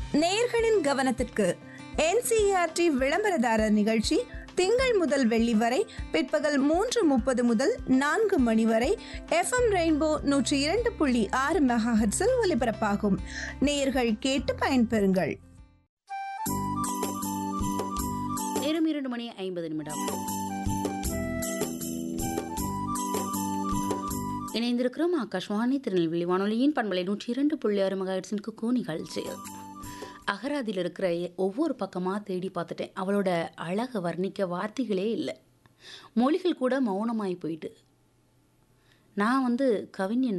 நேயர்களின் கவனத்திற்கு என்சிஆர்டி விளம்பரதாரர் நிகழ்ச்சி திங்கள் முதல் வெள்ளி வரை பிற்பகல் மூன்று முப்பது முதல் நான்கு மணி வரை எஃப்எம் ரெயின்போ நூற்றி இரண்டு புள்ளி ஆறு மெகாஹெட்ஸில் ஒலிபரப்பாகும் நேயர்கள் கேட்டு பயன்பெறுங்கள் நேரம் இரண்டு மணி ஐம்பது நிமிடம் இணைந்திருக்கிறோம் ஆகாஷ்வாணி திருநெல்வேலி வானொலியின் பண்பலை நூற்றி இரண்டு புள்ளி ஆறு மகாயிட்ஸின் குக்கூ நிகழ்ச்சியில் அகராதியில் இருக்கிற எ- ஒவ்வொரு பக்கமாக தேடி பார்த்துட்டேன் அவளோட அழகை வர்ணிக்க வார்த்தைகளே இல்லை மொழிகள் கூட மௌனமாய் போயிட்டு நான் வந்து கவிஞன்